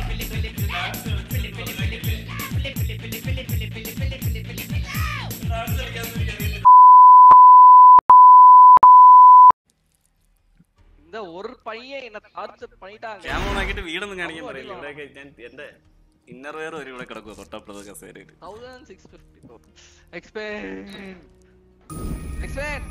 இந்த ஒரு பையன் என்ன டார்ச்சர் பண்ணிட்டாங்க ക്യാമറ ഓൺ ആക്കിയിട്ട് വീടൊന്നും കാണിക്കാൻ പറയില്ല ഇവിടെയൊക്കെ ഞാൻ എന്റെ ഇന്നർ വെയർ ഒരു ഇവിടെ കിടക്കുക തൊട്ടപ്പുറത്ത് കസേരയിൽ thousand six fifty four expand expand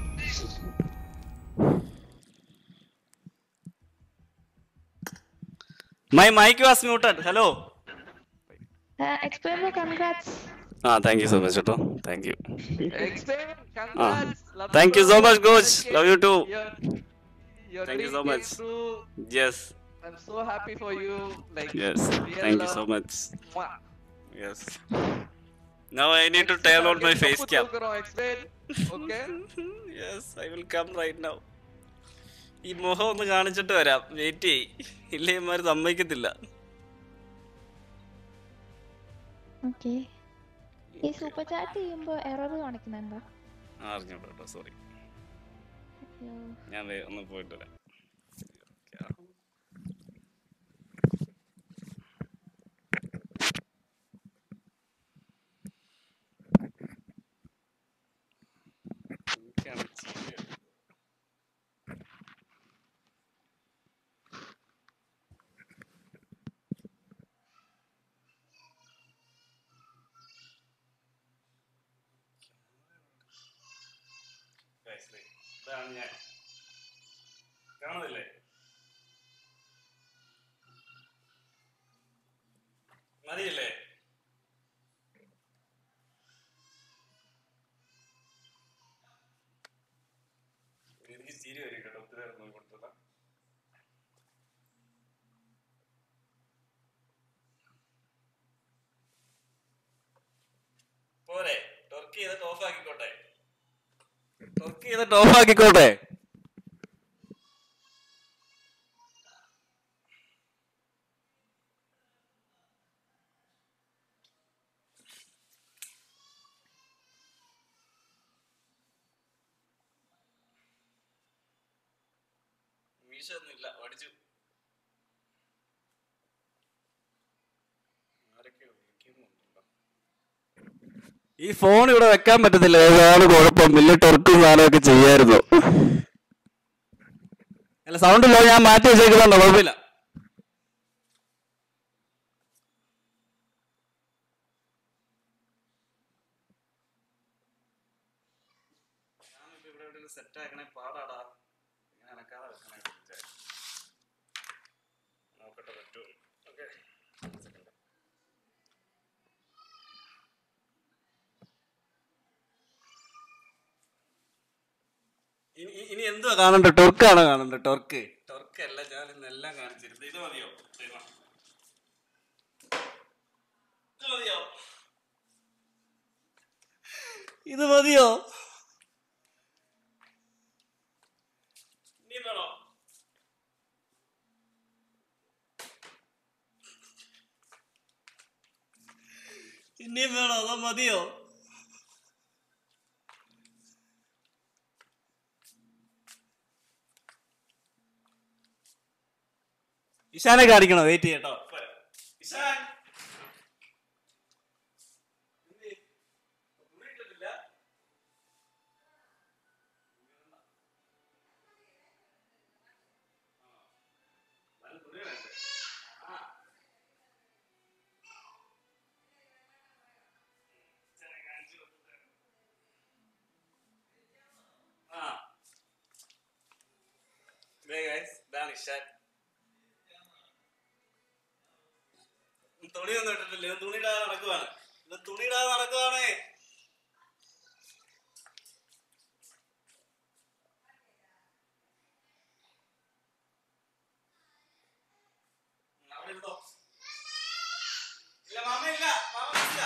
my mic was muted hello Uh, Experiment, congrats. ആ താങ്ക് യു സോ മച്ച് കേട്ടോ thank you expand congrats Thank you so much, coach. Love you too. Thank you so much. Yes I'm so happy for you. Like, yes real thank you love. So much Mwah. Yes now I need to turn out my face cam തൂക്കുறோம், explain. Okay? Yes I will come right now ഈ മുഖം ഒന്ന് കാണിച്ചിട്ട് വരാം wait ചെയ് ഇല്ലേ ഇമാര് സമ്മതിക്കത്തില്ല Okay. ഈ സൂപ്പർ ചാറ്റ് ചെയ്യുമ്പോ എറർ കാണിക്കുന്നുണ്ടോ ആ അറിഞ്ഞോട്ടോ കേട്ടോ സോറി അയ്യോ. ഞാൻ ദേ ഒന്ന് പോയിട്ട് വരാം എനിക്കാണ് ചിരി വരുന്നത്. Guys, ദേ, ഇതാണ് ഞാൻ കാണുന്നില്ലേ മതിയില്ലേ എനിക്ക് ചിരി വരും കേട്ടോ ഒത്തിരി നേരം നോക്കി കൊടുത്തതാ പോരെ ടൊർക്ക് ചെയ്തിട്ട് ഓഫ് ആക്കിക്കോട്ടെ ടൊർക്ക് ചെയ്തിട്ട് ഓഫ് ആക്കിക്കോട്ടെ മീശ ഒന്നുമില്ല പഠിച്ചു ആരൊക്കെയോ വിളിക്കുന്നുണ്ടല്ലോ ഈ ഫോൺ ഇവിടെ വെക്കാൻ പറ്റത്തില്ല ഏതാണ് കുഴപ്പം വലിയ ടൊർക്കും സാധനമൊക്കെ ചെയ്യായിരുന്നു അല്ല സൗണ്ട് ഇല്ല ഞാൻ മാറ്റി വെച്ചേക്കുന്നുണ്ടോ കുഴപ്പമില്ല സെറ്റ് ആക്കണേ പാടാടാ ഇങ്ങനെ അനക്കാതെ വെക്കണേ നോക്കട്ടെ പറ്റുമോ ഓക്കെ ഇനി ഇ- ഇനി എന്തുവാ കാണണ്ട ടൊർക്കാണോ കാണണ്ട ടൊർക്ക് ടൊർക്ക് അല്ല ഞാൻ ഇന്നെല്ലാം കാണിച്ചിരുന്നത് ഇത് മതിയോ ദേ വാ. ഇത് മതിയോ ഇത് മതിയോ ഇനി വേണോ ഇനിയും വേണോ അതോ മതിയോ ഇഷാനെ കാണിക്കണോ വെയിറ്റ് ചെയ്യട്ടോ ഇഷാൻ എന്ത്? തുണി ഇട്ടിട്ടില്ല? ആ. നല്ല തുണി വേണ്ടേ? ആ. ഇഷാനെ കാണിച്ചു കൊടുത്തിട്ട്. ആ. ദേ guys, ഇതാണ് ഇഷാൻ തുണിയൊന്നും ഇട്ടിട്ടില്ല ഇവൻ തുണിയിടാതെ നടക്കുവാണ് ഇവൻ തുണിയിടാതെ നടക്കുവാണേ ഉം, അവിടെ ഇരുന്നോ. ഇല്ല മാമ ഇല്ല മാമ ഇല്ല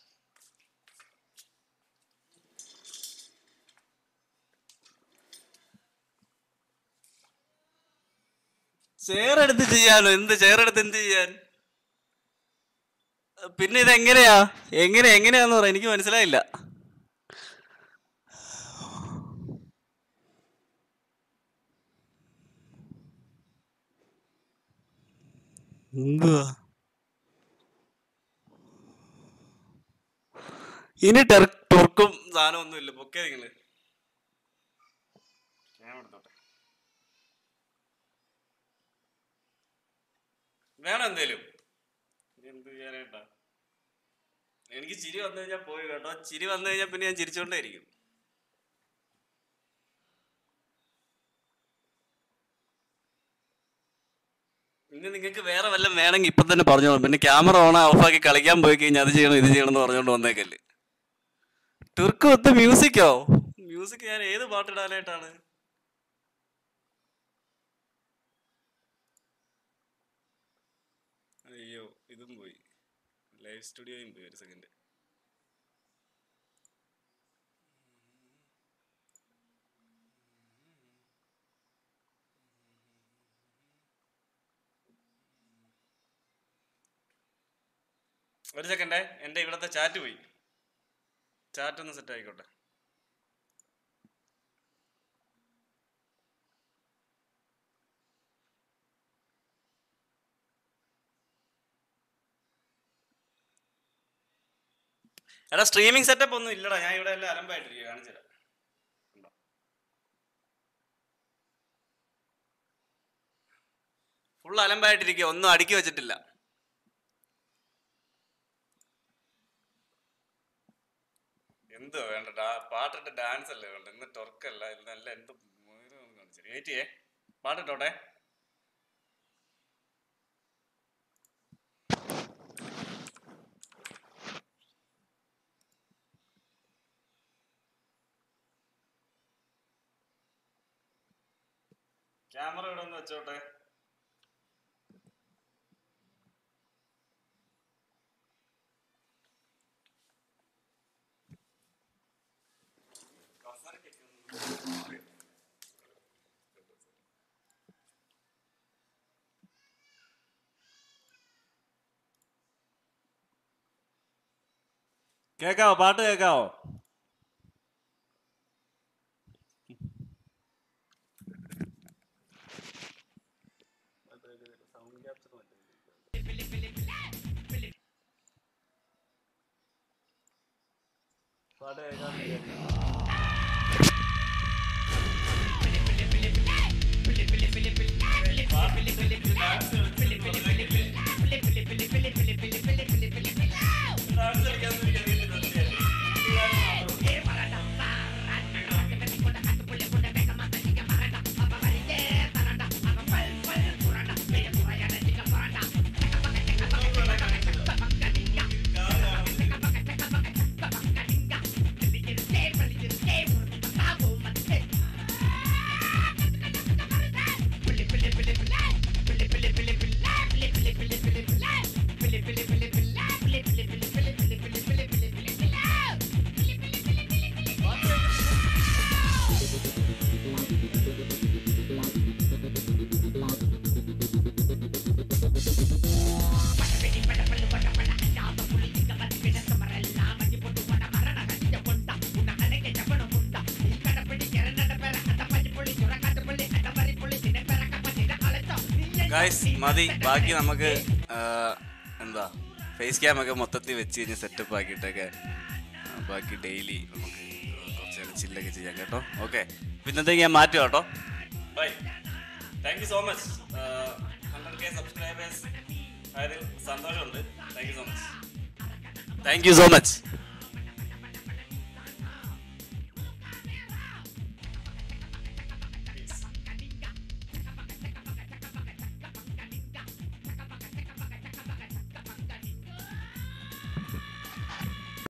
ചേറെടുത്ത് ചെയ്യാനോ എന്ത് ചേറെടുത്ത് എന്ത് ചെയ്യാൻ പിന്നെ ഇത് എങ്ങനെയാ എങ്ങനെ എങ്ങനെയാന്ന് പറ എനിക്ക് മനസ്സിലായില്ല എന്തുവാ ഇനി ടെർ- ടൊർക്കും സാധനം ഒന്നും ഇല്ല പൊക്കെ നിങ്ങള് ഞാൻ എടുത്തോട്ടെ വേണം എന്തേലും ഇനി എന്ത് ചെയ്യാനായിട്ടാ എനിക്ക് ചിരി വന്നു കഴിഞ്ഞാൽ പോയി കേട്ടോ ചിരി വന്നു കഴിഞ്ഞാൽ പിന്നെ ഞാൻ ചിരിച്ചോണ്ടേ ഇരിക്കും പിന്നെ നിങ്ങൾക്ക് വേറെ വല്ലതും വേണമെങ്കിൽ ഇപ്പൊ തന്നെ പറഞ്ഞോളൂ പിന്നെ ക്യാമറ ഓൺ ഓഫാക്കി കളിക്കാൻ പോയി കഴിഞ്ഞാൽ അത് ചെയ്യണം ഇത് ചെയ്യണം എന്ന് പറഞ്ഞോണ്ട് വന്നേക്കല്ലേ ടുർക്ക് ഒത്ത് മ്യൂസിക്കോ മ്യൂസിക് ഞാൻ ഏത് പാട്ടിടാനായിട്ടാണ് അയ്യോ ഇതും പോയി ലൈവ് സ്റ്റുഡിയോയും പോയി ഒരു സെക്കൻഡ് ഒരു സെക്കൻഡേ എൻ്റെ ഇവിടുത്തെ ചാറ്റ് പോയി ചാറ്റ് ഒന്ന് സെറ്റ് ആയിക്കോട്ടെ എടാ സ്ട്രീമിംഗ് സെറ്റപ്പ് ഒന്നും ഇല്ലടാ ഞാൻ ഇവിടെ എല്ലാം അലമ്പായിട്ടിരിക്കുക കാണിച്ചുതരാം കണ്ടോ? ഫുൾ അലമ്പായിട്ടിരിക്കുക ഒന്നും അടുക്കി വെച്ചിട്ടില്ല എന്തോ വേണ്ട ഡാ- പാട്ടിട്ട് ഡാൻസ് അല്ലേ വേണ്ട ഇന്ന് ടൊർക്കല്ല ഇന്നല്ല എന്ത് കാണിച്ചു വെയിറ്റ് ചെയ്യേ പാട്ടിട്ടോട്ടെ ക്യാമറ ഇവിടെ ഒന്ന് വെച്ചോട്ടെ കേക്കാവോ പാട്ട് കേക്കാവോ പാട്ട് കേൾക്കാൻ ഗായ്സ് മതി ബാക്കി നമുക്ക് ആ, എന്താ ഫേസ് ക്യാം ഒക്കെ മൊത്തത്തിൽ വെച്ച് കഴിഞ്ഞ് സെറ്റപ്പ് ആക്കിയിട്ടൊക്കെ ആ, ബാക്കി ഡെയിലി നമുക്ക് കുറച്ച് ചില്ലൊക്കെ ചെയ്യാം കേട്ടോ ഓക്കെ പിന്നത്തേക്ക് ഞാൻ മാറ്റുക കേട്ടോ bye thank you so much hundred K subscribers അതിൽ സന്തോഷമുണ്ട് thank you so much thank you so much